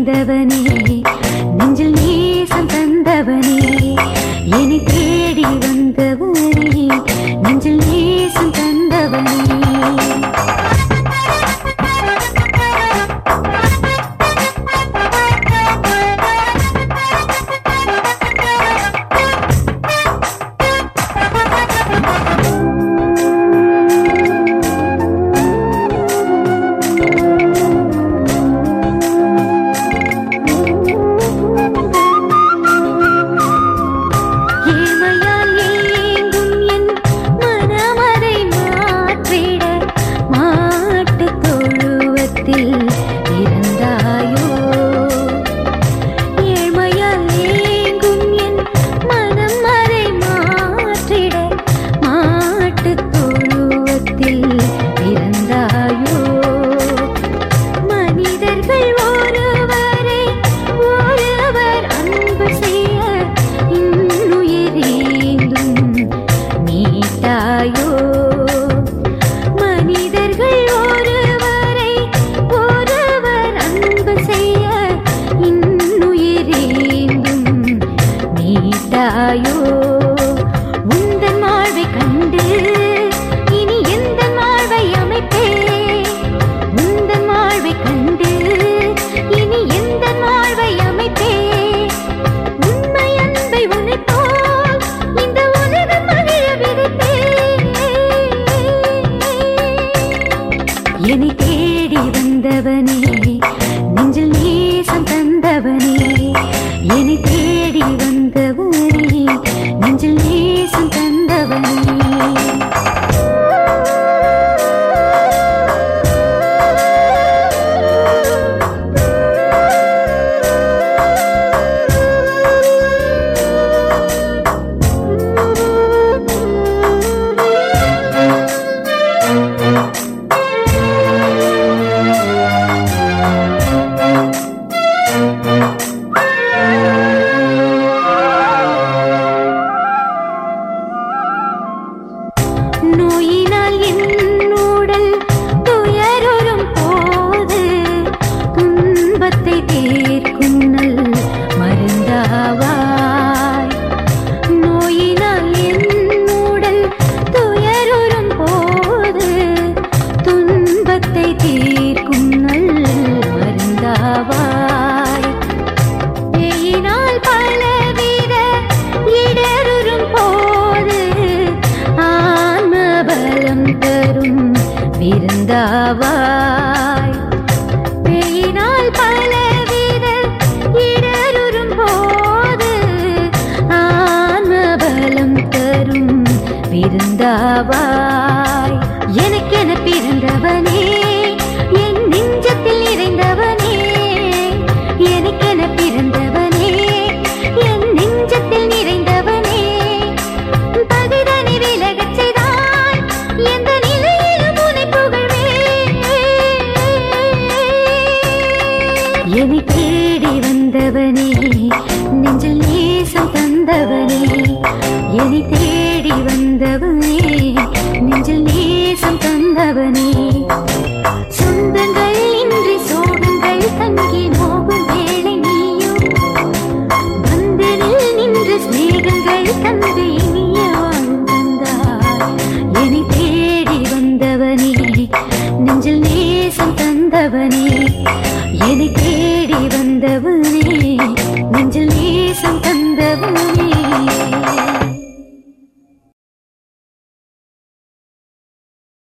வந்தவனே நெஞ்சில் நேசம் தந்தவனே என்னை தேடி வந்தவனே நெஞ்சில் நேசம் தந்தவனே ஏழ்மையால் ஏங்கும் என் மனமதை மாற்றிட மாட்டுத் தொழுவத்தில் இருந்தாயோ ஏழ்மையால் ஏங்கும் என் மனம் அதை மாற்றிட மாட்டுத் தொழுவத்தில் இருந்தாயோ மனிதர்கள் ஒருவரை ஒருவர் அன்பு செய்ய இன்னுயிரேந்தும் நீட்டாயோ மனிதர்கள் ஒருவரை ஒருவர் அன்பு செய்ய இன்னுயிரேந்தும் நீட்டாயோ உந்தன் வாழ்வை கண்டு இனி எந்த வாழ்வை அமைப்பே உந்தன் வாழ்வை கண்டு இனி எந்த வாழ்வை அமைப்பே உண்மை அன்பை உன்னைப் போல் இந்த உலகம் மகிழ விதைத்தே என்னை தேடி வந்தவனே நெஞ்சில் நேசம் தந்தவனே என்னை தேடி வந்தவனே நெஞ்சில் நேசம் தந்தவனே நோயினால் என் உடல் துயருறும் போது துன்பத்தை தீர்க்கும் நல் மருந்தாவாய் நோயினால் என் உடல் துயருறும் போது துன்பத்தை தீர்க்கும் நல் மருந்தாவாய் பேயினால் பலவித இடருறும் போது ஆன்மபலம் தரும் விருந்தாவாய் பேயினால் பலவித இடருறும் போது ஆன்மபலம் தரும் விருந்தாவாய் எனக்கென பிறந்தவனே என் நெஞ்சத்தில் நிறைந்தவனே எனக்கென பிறந்தவனே என் நெஞ்சத்தில் நிறைந்தவனே பகைதனை விலகச் செய்தாய் எந்த நிலையிலும் உன்னை புகழ்வேன் என்னை தேடி வந்தவனே நெஞ்சில் நேசம் தந்தவனே என்னை தேடி வந்தவனே நெஞ்சில் நேசம் தந்தவனே சொந்தங்கள் இன்றி சோகங்கள் தங்கி நோகும் வேளை நீயும் வந்தனில் நின்று சிநேகங்கள் தந்து இனிய வாழும் தந்தாய் என்னை தேடி வந்தவனே நெஞ்சில் நேசம் தந்தவனே என்னை தேடி வந்தவனே